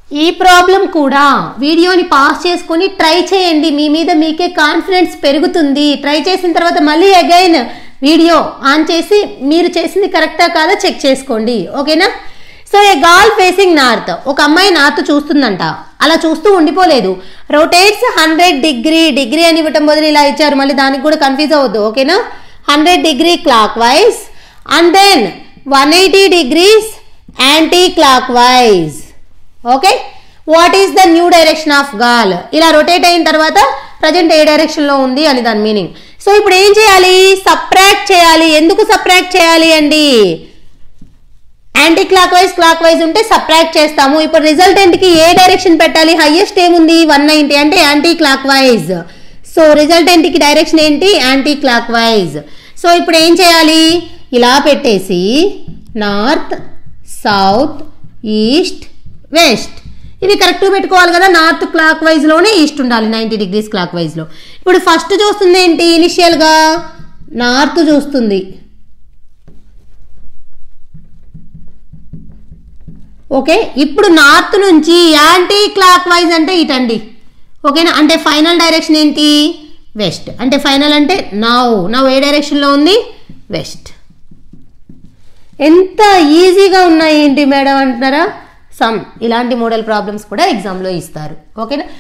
ఈ ప్రాబ్లం కూడా వీడియోని పాస్ చేసుకొని ట్రై చేయండి మీ మీద మీకే కాన్ఫిడెన్స్ పెరుగుతుంది ట్రై చేసిన తర్వాత మళ్ళీ అగైన్ వీడియో ఆన్ చేసి మీరు చేసింది కరెక్టా కాదా చెక్ చేసుకోండి ఓకేనా so a girl facing north ఒక అమ్మాయి నార్త్ చూస్తుందంట అలా చూస్తూ ఉండిపోలేదు రొటేట్స్ హండ్రెడ్ డిగ్రీ డిగ్రీ అని ఇవ్వటం బదులు ఇలా ఇచ్చారు మళ్ళీ దానికి కూడా కన్ఫ్యూజ్ అవ్వద్దు ఓకేనా hundred degree clockwise and then one eighty degrees anticlockwise okay what is the new direction of girl ఇలా రొటేట్ అయిన తర్వాత ప్రజెంట్ ఏ డైరెక్షన్లో ఉంది అని దాని మీనింగ్ సో ఇప్పుడు ఏం చేయాలి సప్రాక్ట్ చేయాలి ఎందుకు సప్రాక్ట్ చేయాలి అండి anticlockwise clockwise ఉంటే సప్రాక్ట్ చేస్తాము ఇప్పుడు రిజల్టెంట్ కి ఏ డైరెక్షన్ పెట్టాలి హైయెస్ట్ ఏముంది వన్ నైంటీ అంటే anticlockwise so resultant కి డైరెక్షన్ ఏంటి యాంటీ క్లాక్ వైజ్ సో ఇప్పుడు ఏం చేయాలి ఇలా పెట్టేసి నార్త్ సౌత్ ఈస్ట్ వెస్ట్ ఇవి కరెక్ట్ పెట్టుకోవాలి కదా నార్త్ క్లాక్ వైజ్ లోనే ఈస్ట్ ఉండాలి నైంటీ డిగ్రీస్ క్లాక్ వైజ్ లో ఇప్పుడు ఫస్ట్ చూస్తుంది ఏంటి ఇనిషియల్ గా నార్త్ చూస్తుంది ఓకే ఇప్పుడు నార్త్ నుంచి యాంటీ క్లాక్ వైజ్ అంటే ఇటండి ఓకేనా అంటే ఫైనల్ డైరెక్షన్ ఏంటి వెస్ట్ అంటే ఫైనల్ అంటే నవ్ నవ్ ఏ డైరెక్షన్లో ఉంది వెస్ట్ ఎంత ఈజీగా ఉన్నాయి ఏంటి మేడం అంటున్నారా సమ్ ఇలాంటి మోడల్ ప్రాబ్లమ్స్ కూడా ఎగ్జామ్లో ఇస్తారు ఓకేనా